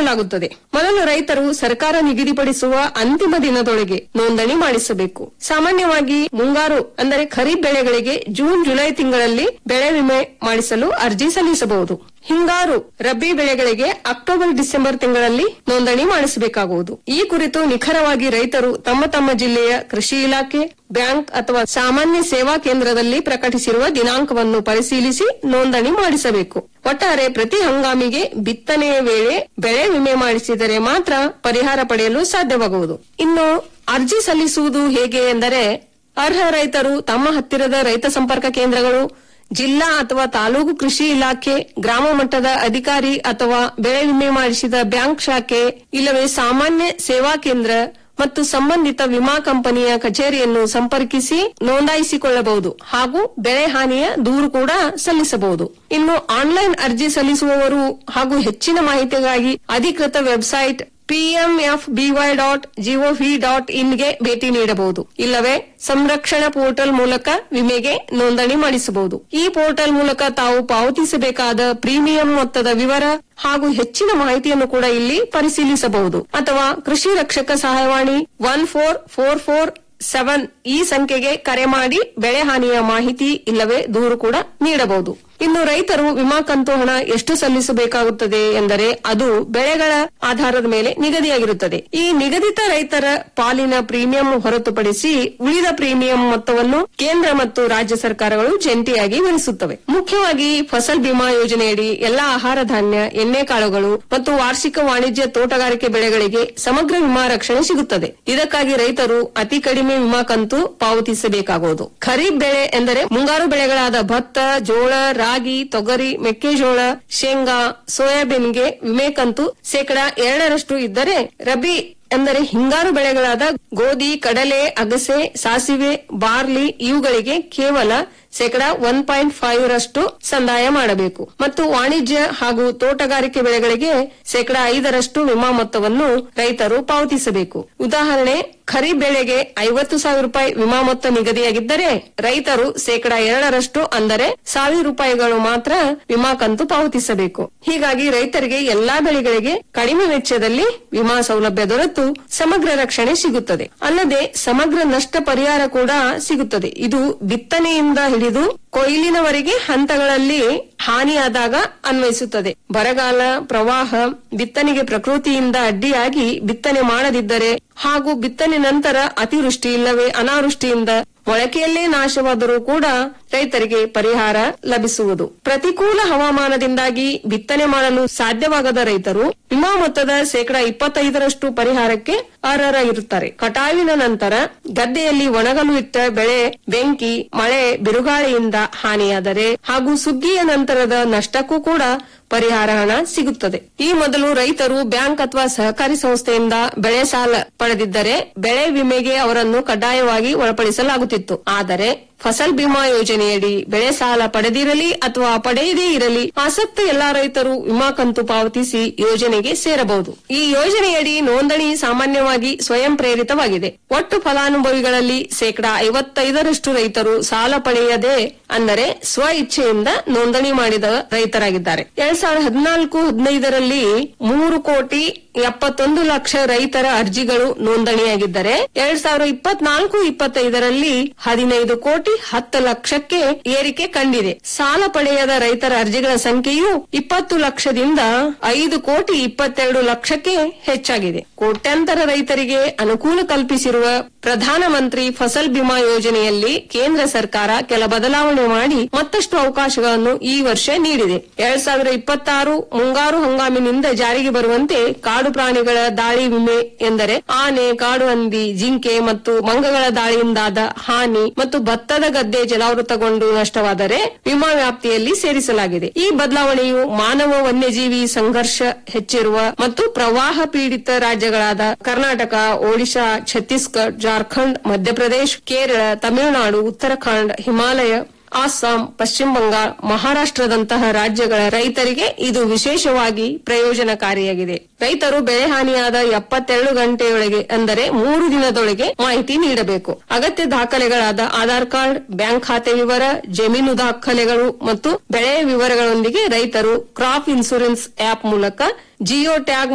ಮಾಡಲಾಗುತ್ತದೆ ಮೊದಲು ರೈತರು ಸರ್ಕಾರ ನಿಗದಿಪಡಿಸುವ ಅಂತಿಮ ದಿನದೊಳಗೆ ನೋಂದಣಿ ಮಾಡಿಸಬೇಕು ಸಾಮಾನ್ಯವಾಗಿ ಮುಂಗಾರು ಅಂದರೆ ಖರೀಫ್ ಬೆಳೆಗಳಿಗೆ ಜೂನ್ ಜುಲೈ ತಿಂಗಳಲ್ಲಿ ಬೆಳೆ ವಿಮೆ ಮಾಡಿಸಲು ಅರ್ಜಿ ಸಲ್ಲಿಸಬಹುದು ಹಿಂಗಾರು ರಬ್ಬಿ ಬೆಳೆಗಳಿಗೆ ಅಕ್ಟೋಬರ್ ಡಿಸೆಂಬರ್ ತಿಂಗಳಲ್ಲಿ ನೋಂದಣಿ ಮಾಡಿಸಬೇಕಾಗುವುದು ಈ ಕುರಿತು ನಿಖರವಾಗಿ ರೈತರು ತಮ್ಮ ತಮ್ಮ ಜಿಲ್ಲೆಯ ಕೃಷಿ ಇಲಾಖೆ ಬ್ಯಾಂಕ್ ಅಥವಾ ಸಾಮಾನ್ಯ ಸೇವಾ ಕೇಂದ್ರದಲ್ಲಿ ಪ್ರಕಟಿಸಿರುವ ದಿನಾಂಕವನ್ನು ಪರಿಶೀಲಿಸಿ ನೋಂದಣಿ ಮಾಡಿಸಬೇಕು ಒಟ್ಟಾರೆ ಪ್ರತಿ ಹಂಗಾಮಿಗೆ ಬಿತ್ತನೆಯ ವೇಳೆ ಬೆಳೆ ವಿಮೆ ಮಾಡಿಸಿದರೆ ಮಾತ್ರ ಪರಿಹಾರ ಪಡೆಯಲು ಸಾಧ್ಯವಾಗುವುದು ಇನ್ನು ಅರ್ಜಿ ಸಲ್ಲಿಸುವುದು ಹೇಗೆ ಎಂದರೆ ಅರ್ಹ ರೈತರು ತಮ್ಮ ಹತ್ತಿರದ ರೈತ ಸಂಪರ್ಕ ಕೇಂದ್ರಗಳು ಜಿಲ್ಲಾ ಅಥವಾ ತಾಲೂಕು ಕೃಷಿ ಇಲಾಖೆ ಗ್ರಾಮ ಮಟ್ಟದ ಅಧಿಕಾರಿ ಅಥವಾ ಬೆಳೆ ವಿಮೆ ಮಾಡಿಸಿದ ಬ್ಯಾಂಕ್ ಶಾಖೆ ಇಲ್ಲವೇ ಸಾಮಾನ್ಯ ಸೇವಾ ಕೇಂದ್ರ ಮತ್ತು ಸಂಬಂಧಿತ ವಿಮಾ ಕಂಪನಿಯ ಕಚೇರಿಯನ್ನು ಸಂಪರ್ಕಿಸಿ ನೋಂದಾಯಿಸಿಕೊಳ್ಳಬಹುದು ಹಾಗೂ ಬೆಳೆ ಹಾನಿಯ ದೂರು ಕೂಡ ಸಲ್ಲಿಸಬಹುದು ಇನ್ನು ಆನ್ಲೈನ್ ಅರ್ಜಿ ಸಲ್ಲಿಸುವವರು ಹಾಗೂ ಹೆಚ್ಚಿನ ಮಾಹಿತಿಗಾಗಿ ಅಧಿಕೃತ website PMFBY dot GOV dot ಇನ್ಗೆ ಭೇಟಿ ನೀಡಬಹುದು ಇಲ್ಲವೇ ಸಂರಕ್ಷಣಾ ಪೋರ್ಟಲ್ ಮೂಲಕ ವಿಮೆಗೆ ನೋಂದಣಿ ಮಾಡಿಸಬಹುದು ಈ ಪೋರ್ಟಲ್ ಮೂಲಕ ತಾವು ಪಾವತಿಸಬೇಕಾದ ಪ್ರೀಮಿಯಂ ಮೊತ್ತದ ವಿವರ ಹಾಗೂ ಹೆಚ್ಚಿನ ಮಾಹಿತಿಯನ್ನು ಕೂಡ ಇಲ್ಲಿ ಪರಿಶೀಲಿಸಬಹುದು ಅಥವಾ ಕೃಷಿ ರಕ್ಷಕ ಸಹಾಯವಾಣಿ one four four four seven ಈ ಸಂಖ್ಯೆಗೆ ಕರೆ ಮಾಡಿ ಬೆಳೆ ಹಾನಿಯ ಮಾಹಿತಿ ಇಲ್ಲವೇ ದೂರು ಕೂಡ ನೀಡಬಹುದು ಇನ್ನು ರೈತರು ವಿಮಾ ಕಂತು ಹಣ ಎಷ್ಟು ಸಲ್ಲಿಸಬೇಕಾಗುತ್ತದೆ ಎಂದರೆ ಅದು ಬೆಳೆಗಳ ಆಧಾರದ ಮೇಲೆ ನಿಗದಿಯಾಗಿರುತ್ತದೆ ಈ ನಿಗದಿತ ರೈತರ ಪಾಲಿನ ಪ್ರೀಮಿಯಂ ಹೊರತುಪಡಿಸಿ ಉಳಿದ ಪ್ರೀಮಿಯಂ ಮೊತ್ತವನ್ನು ಕೇಂದ್ರ ಮತ್ತು ರಾಜ್ಯ ಸರ್ಕಾರಗಳು ಜಂಟಿಯಾಗಿ ಭರಿಸುತ್ತವೆ ಮುಖ್ಯವಾಗಿ ಫಸಲ್ ಬಿಮಾ ಯೋಜನೆಯಡಿ ಎಲ್ಲಾ ಆಹಾರ ಧಾನ್ಯ ಎಣ್ಣೆ ಕಾಳುಗಳು ಮತ್ತು ವಾರ್ಷಿಕ ವಾಣಿಜ್ಯ ತೋಟಗಾರಿಕೆ ಬೆಳೆಗಳಿಗೆ ಸಮಗ್ರ ವಿಮಾ ರಕ್ಷಣೆ ಸಿಗುತ್ತದೆ ಇದಕ್ಕಾಗಿ ರೈತರು ಅತಿ ಕಡಿಮೆ ವಿಮಾ ಕಂತು ಪಾವತಿಸಬೇಕಾಗುವುದು ಖರೀಫ್ ಬೆಳೆ ಎಂದರೆ ಮುಂಗಾರು ಬೆಳೆಗಳಾದ ಭತ್ತ ಜೋಳ ರಾಗಿ ತೊಗರಿ ಮೆಕ್ಕೆಜೋಳ ಶೇಂಗಾ ಸೋಯಾಬೀನ್ಗೆ ವಿಮೆ ಕಂತು ಶೇಕಡಾ ಎರಡರಷ್ಟು ಇದ್ದರೆ ರಬಿ ಎಂದರೆ ಹಿಂಗಾರು ಬೆಳೆಗಳಾದ ಗೋಧಿ ಕಡಲೆ ಅಗಸೆ ಸಾಸಿವೆ ಬಾರ್ಲಿ ಇವುಗಳಿಗೆ ಕೇವಲ ಶೇಕಡಾ ಒನ್ ಪಾಯಿಂಟ್ ಫೈವ್ ರಷ್ಟು ಸಂದಾಯ ಮಾಡಬೇಕು ಮತ್ತು ವಾಣಿಜ್ಯ ಹಾಗೂ ತೋಟಗಾರಿಕೆ ಬೆಳೆಗಳಿಗೆ ಶೇಕಡಾ ಐದರಷ್ಟು ವಿಮಾ ಮೊತ್ತವನ್ನು ರೈತರು ಪಾವತಿಸಬೇಕು ಉದಾಹರಣೆ ಖರೀಫ್ ಬೆಳೆಗೆ ಐವತ್ತು ಸಾವಿರ ರೂಪಾಯಿ ವಿಮಾ ಮೊತ್ತ ನಿಗದಿಯಾಗಿದ್ದರೆ ರೈತರು ಶೇಕಡಾ ಎರಡರಷ್ಟು ಅಂದರೆ ಸಾವಿರ ರೂಪಾಯಿಗಳು ಮಾತ್ರ ವಿಮಾ ಕಂತು ಪಾವತಿಸಬೇಕು ಹೀಗಾಗಿ ರೈತರಿಗೆ ಎಲ್ಲಾ ಬೆಳೆಗಳಿಗೆ ಕಡಿಮೆ ವೆಚ್ಚದಲ್ಲಿ ವಿಮಾ ಸೌಲಭ್ಯ ದೊರೆತು ಸಮಗ್ರ ರಕ್ಷಣೆ ಸಿಗುತ್ತದೆ ಅಲ್ಲದೆ ಸಮಗ್ರ ನಷ್ಟ ಪರಿಹಾರ ಕೂಡ ಸಿಗುತ್ತದೆ ಇದು ಬಿತ್ತನೆಯಿಂದ ಹಿಡಿದು ಕೊಯ್ಲಿನವರೆಗೆ ಹಂತಗಳಲ್ಲಿ ಹಾನಿಯಾದಾಗ ಅನ್ವಯಿಸುತ್ತದೆ ಬರಗಾಲ ಪ್ರವಾಹ ಬಿತ್ತನೆಗೆ ಪ್ರಕೃತಿಯಿಂದ ಅಡ್ಡಿಯಾಗಿ ಬಿತ್ತನೆ ಮಾಡದಿದ್ದರೆ ಹಾಗೂ ಬಿತ್ತನೆ ನಂತರ ಅತಿವೃಷ್ಟಿ ಇಲ್ಲವೇ ಅನಾವೃಷ್ಟಿಯಿಂದ ಮೊಳಕೆಯಲ್ಲೇ ನಾಶವಾದರೂ ಕೂಡ ರೈತರಿಗೆ ಪರಿಹಾರ ಲಭಿಸುವುದು ಪ್ರತಿಕೂಲ ಹವಾಮಾನದಿಂದಾಗಿ ಬಿತ್ತನೆ ಮಾಡಲು ಸಾಧ್ಯವಾಗದ ರೈತರು ವಿಮಾ ಮೊತ್ತದ ಶೇಕಡಾ ಇಪ್ಪತ್ತೈದರಷ್ಟು ಪರಿಹಾರಕ್ಕೆ ಅರ್ಹರಾಗಿರುತ್ತಾರೆ ಕಟಾವಿನ ನಂತರ ಗದ್ದೆಯಲ್ಲಿ ಒಣಗಲು ಇಟ್ಟ ಬೆಳೆ ಬೆಂಕಿ ಮಳೆ ಬಿರುಗಾಳಿಯಿಂದ ಹಾನಿಯಾದರೆ ಹಾಗೂ ಸುಗ್ಗಿಯ ನಂತರದ ನಷ್ಟಕ್ಕೂ ಕೂಡ ಪರಿಹಾರ ಹಣ ಸಿಗುತ್ತದೆ ಈ ಮೊದಲು ರೈತರು ಬ್ಯಾಂಕ್ ಅಥವಾ ಸಹಕಾರಿ ಸಂಸ್ಥೆಯಿಂದ ಬೆಳೆ ಸಾಲ ಪಡೆದಿದ್ದರೆ ಬೆಳೆ ವಿಮೆಗೆ ಅವರನ್ನು ಕಡ್ಡಾಯವಾಗಿ ಒಳಪಡಿಸಲಾಗುತ್ತಿತ್ತು ಆದರೆ ಫಸಲ್ ಬಿಮಾ ಯೋಜನೆಯಡಿ ಬೆಳೆ ಸಾಲ ಪಡೆದಿರಲಿ ಅಥವಾ ಪಡೆಯದೇ ಇರಲಿ ಆಸಕ್ತ ಎಲ್ಲಾ ರೈತರು ವಿಮಾ ಕಂತು ಪಾವತಿಸಿ ಯೋಜನೆಗೆ ಸೇರಬಹುದು ಈ ಯೋಜನೆಯಡಿ ನೋಂದಣಿ ಸಾಮಾನ್ಯವಾಗಿ ಸ್ವಯಂ ಪ್ರೇರಿತವಾಗಿದೆ ಒಟ್ಟು ಫಲಾನುಭವಿಗಳಲ್ಲಿ ಶೇಕಡಾ ಐವತ್ತೈದರಷ್ಟು ರೈತರು ಸಾಲ ಪಡೆಯದೆ ಅಂದರೆ ಸ್ವ ಇಚ್ಛೆಯಿಂದ ನೋಂದಣಿ ಮಾಡಿದ ರೈತರಾಗಿದ್ದಾರೆ ಎರಡ್ ಸಾವಿರದ ಹದಿನಾಲ್ಕು ಹದಿನೈದರಲ್ಲಿ ಮೂರು ಕೋಟಿ ಎಪ್ಪತ್ತೊಂದು ಲಕ್ಷ ರೈತರ ಅರ್ಜಿಗಳು ನೋಂದಣಿಯಾಗಿದ್ದರೆ ಎರಡ್ ಸಾವಿರದ ಇಪ್ಪತ್ನಾಲ್ಕು ಇಪ್ಪತ್ತೈದರಲ್ಲಿ ಹದಿನೈದು ಕೋಟಿ ಹತ್ತು ಲಕ್ಷಕ್ಕೆ ಏರಿಕೆ ಕಂಡಿದೆ ಸಾಲ ಪಡೆಯದ ರೈತರ ಅರ್ಜಿಗಳ ಸಂಖ್ಯೆಯು ಇಪ್ಪತ್ತು ಲಕ್ಷದಿಂದ ಐದು ಕೋಟಿ ಇಪ್ಪತ್ತೆರಡು ಲಕ್ಷಕ್ಕೆ ಹೆಚ್ಚಾಗಿದೆ ಕೋಟ್ಯಾಂತರ ರೈತರಿಗೆ ಅನುಕೂಲ ಕಲ್ಪಿಸಿರುವ ಪ್ರಧಾನಮಂತ್ರಿ ಫಸಲ್ ಬಿಮಾ ಯೋಜನೆಯಲ್ಲಿ ಕೇಂದ್ರ ಸರ್ಕಾರ ಕೆಲ ಬದಲಾವಣೆ ಮಾಡಿ ಮತ್ತಷ್ಟು ಅವಕಾಶಗಳನ್ನು ಈ ವರ್ಷ ನೀಡಿದೆ ಎರಡ್ ಸಾವಿರದ ಇಪ್ಪತ್ತಾರು ಮುಂಗಾರು ಹಂಗಾಮಿನಿಂದ ಜಾರಿಗೆ ಬರುವಂತೆ ಕಾಡು ಪ್ರಾಣಿಗಳ ದಾಳಿ ವಿಮೆ ಎಂದರೆ ಆನೆ ಕಾಡು ಹಂದಿ ಜಿಂಕೆ ಮತ್ತು ಮಂಗಗಳ ದಾಳಿಯಿಂದಾದ ಹಾನಿ ಮತ್ತು ಭತ್ತದ ಗದ್ದೆ ಜಲಾವೃತಗೊಂಡು ನಷ್ಟವಾದರೆ ವಿಮಾ ವ್ಯಾಪ್ತಿಯಲ್ಲಿ ಸೇರಿಸಲಾಗಿದೆ ಈ ಬದಲಾವಣೆಯು ಮಾನವ ವನ್ಯಜೀವಿ ಸಂಘರ್ಷ ಹೆಚ್ಚಿರುವ ಮತ್ತು ಪ್ರವಾಹ ಪೀಡಿತ ರಾಜ್ಯಗಳಾದ ಕರ್ನಾಟಕ ಒಡಿಶಾ ಛತ್ತೀಸ್ಗಢ ಜಾರ್ಖಂಡ್ ಮಧ್ಯಪ್ರದೇಶ ಕೇರಳ ತಮಿಳುನಾಡು ಉತ್ತರಾಖಂಡ್ ಹಿಮಾಲಯ ಅಸ್ಸಾಂ ಪಶ್ಚಿಮ ಬಂಗಾಳ ಮಹಾರಾಷ್ಟ್ರದಂತಹ ರಾಜ್ಯಗಳ ರೈತರಿಗೆ ಇದು ವಿಶೇಷವಾಗಿ ಪ್ರಯೋಜನಕಾರಿಯಾಗಿದೆ ರೈತರು ಬೆಳೆ ಹಾನಿಯಾದ ಎಪ್ಪತ್ತೆರಡು ಗಂಟೆಯೊಳಗೆ ಅಂದರೆ ಮೂರು ದಿನದೊಳಗೆ ಮಾಹಿತಿ ನೀಡಬೇಕು ಅಗತ್ಯ ದಾಖಲೆಗಳಾದ ಆಧಾರ್ ಕಾರ್ಡ್ ಬ್ಯಾಂಕ್ ಖಾತೆ ವಿವರ ಜಮೀನು ದಾಖಲೆಗಳು ಮತ್ತು ಬೆಳೆ ವಿವರಗಳೊಂದಿಗೆ ರೈತರು ಕ್ರಾಪ್ ಇನ್ಸೂರೆನ್ಸ್ ಆಪ್ ಮೂಲಕ ಜಿಯೋ ಟ್ಯಾಗ್